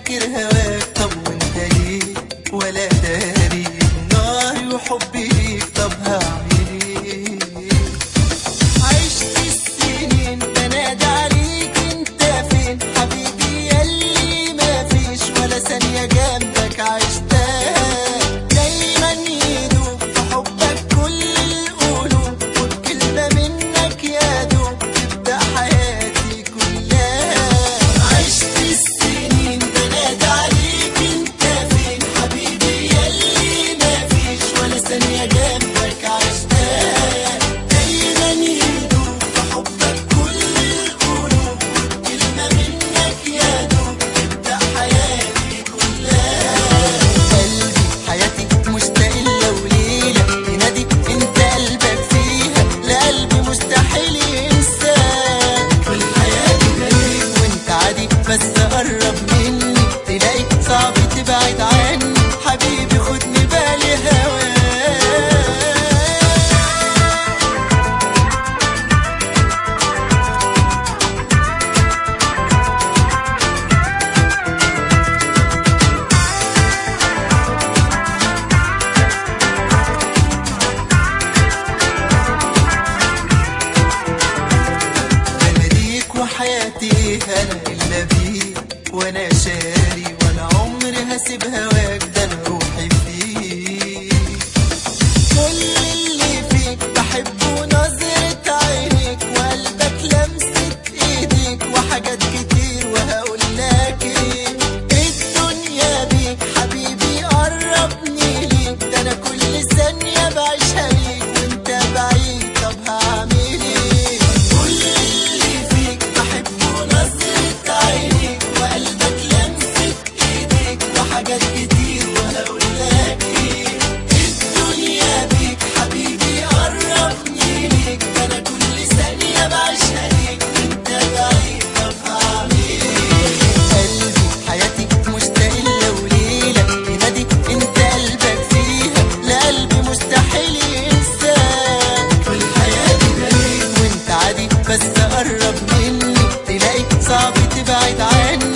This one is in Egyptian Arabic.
فاكر هواك طب وانت ليه ولا داري ناري وحبي ليك طب هعمل ايه عشت السنين بنادى عليك انت فين حبيبي ياللي ما فيش ولا ثانية جنبك عشتها دايما يدوب في حبك كل القلوب وبكلمة منك يا دوب تبدأ حياتي كلها عشت السنين بنادى عليك انت فين حبيبي ياللي ما فيش ولا ثانية جنبك عشتها دايما يدوب في حبك كل القلوب وبكلمة منك يا دوب تبدأ حياتي كلها قلبي حياتي مشتاق لو ليلة ينادي انت قلبك فيها لقلبي مستحيل ينساك كل حياتي بلاقيك وانت عادي بس قرب مني تلاقي صعب تبعد عني حبيبي خدني بالي هواك انا ليك وحياتي انا الا بيك وانا شاري ولا عمري هسيب هواك ده انا روحي فيك كل اللي فيك بحبه نظرة عينيك وقلبك لمسة ايديك وحاجات كتير وهقول لك ايه الدنيا بيك حبيبي قربني ليك ده انا كل ثانية بعيشها ليك وانت بعيد طب هعمل ايه كل اللي فيك بحبه نظرة عينيك وقلبك لمسة ايديك وحاجات كتير وهقول لك ايه الدنيا بيك حبيبي قربني ليك ده انا كل ثانية بعيشها ليك وانت بعيد طب هعمل ايه قلبي حياتي مشتاق لو ليلة ينادي انت قلبك فيها لقلبي مستحيل ينساك كل حياتي بلاقيك وانت عادي بس قرب مني تلاقي صعب تبعد عني